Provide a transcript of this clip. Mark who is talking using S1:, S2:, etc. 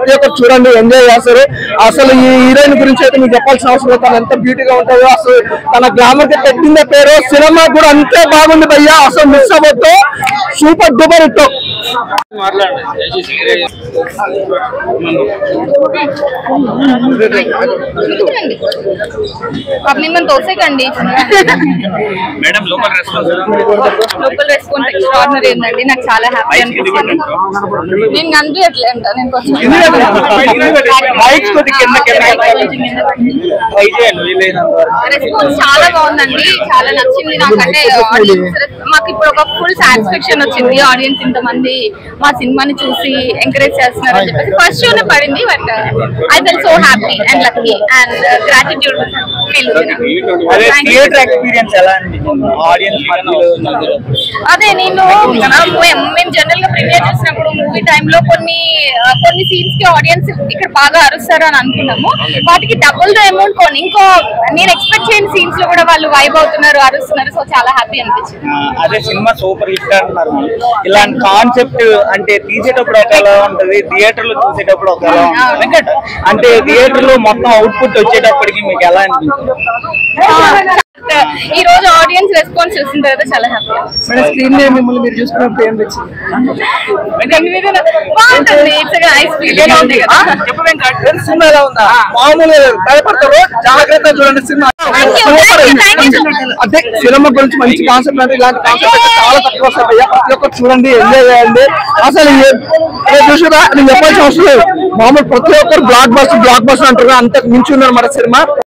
S1: ప్రతి ఒక్కరు చూడండి ఎంజాయ్ చేస్తారు అసలు ఈ హీరోయిన్ గురించి అయితే మీకు చెప్పాల్సిన అవసరం లేదు. తను ఎంత బ్యూటీగా ఉంటుందో అసలు తన గ్లామర్ కి పెట్టిందే పేరు సినిమా కూడా అంతే బాగుంది భయ్యా అసలు మిస్ అవ్వద్దు సూపర్ డూపర్ హిట్
S2: अपनी मन తోసేకండి
S3: madam local response
S2: local response extraordinary ఉందండి నాకు చాలా హ్యాపీ అనిపిస్తుంది నేను కనిపించట్లే అంట నేను కొంచెం
S3: మైక్స్ కొద్ది కింద
S2: రెస్పాన్స్ చాలా బాగుందండి చాలా నచ్చింది నాకంటే ఆడియన్స్ మాకు ఇప్పుడు ఒక ఫుల్ సాటిస్ఫాక్షన్ వచ్చింది ఆడియన్స్ ఇంతమంది మా సినిమాని చూసి ఎంకరేజ్ చేస్తున్నారు అని చెప్పేసి ఫస్ట్ షోనే పడింది but I felt so happy and lucky and gratitude feel
S3: అదే థియేటర్ ఎక్స్పీరియన్స్ ఎలా అనిపించింది ఆడియన్స్
S2: అదే నేను మేము మేము జనరల్ గా ప్రీమియర్ చేసినప్పుడు మూవీ టైంలో కొన్ని ఆ, కొన్ని సీన్స్ కి ఆడియన్స్ ఇక్కడ బాగా అరుస్తారు అని అనుకున్నాము వాటికి డబుల్ ద అమౌంట్ కొని ఇంకో నేను ఎక్స్పెక్ట్ చేయని సీన్స్ లో కూడా వాళ్ళు వైబ్ అవుతున్నారు అరుస్తున్నారు సో చాలా హ్యాపీ అనిపించింది
S3: అదే సినిమా సూపర్ హిట్ అంటున్నారు ఇలాంటి కాన్సెప్ట్ అంటే తీసేటప్పుడు ఒకలా ఉంటది థియేటర్ లో చూసేటప్పుడు ఒకలా ఉంటది అంటే థియేటర్ లో మొత్తం అవుట్పుట్ వచ్చేటప్పటికి మీకు ఎలా అనిపించింది
S2: ఈ రోజు ఆడియన్స్ రెస్పాన్స్ చూసిన తర్వాత చాలా హ్యాపీ
S1: మేడం స్క్రీన్ మీద మిమ్మల్ని మీరు చూసుకున్నప్పుడు ఏం తెచ్చింది
S2: బాగుంటుంది ఇట్స్ నైస్ ఫీలింగ్ ఉంది కదా
S3: చెప్పు వెంకట్
S1: సినిమా ఎలా ఉందా మామూలు భయపడతారు జాగ్రత్త చూడండి సినిమా
S2: Thank you,
S1: super
S2: thank you, thank you so much.
S1: అదే సినిమా గురించి మంచి కాన్సెప్ట్ అంటే ఇలాంటి కాన్సెప్ట్ అయితే చాలా తక్కువ వస్తాయి భయ్యా. ప్రతి ఒక్కరు చూడండి ఎంజాయ్ చేయండి అసలు ఏ- ఏ చూసినా నేను చెప్పాల్సిన అవసరం లేదు మామూలు ప్రతి ఒక్కరు బ్లాక్ బస్టర్ బ్లాక్ బస్టర్ అంటారు అంత మించి ఉన్నారు మన సినిమా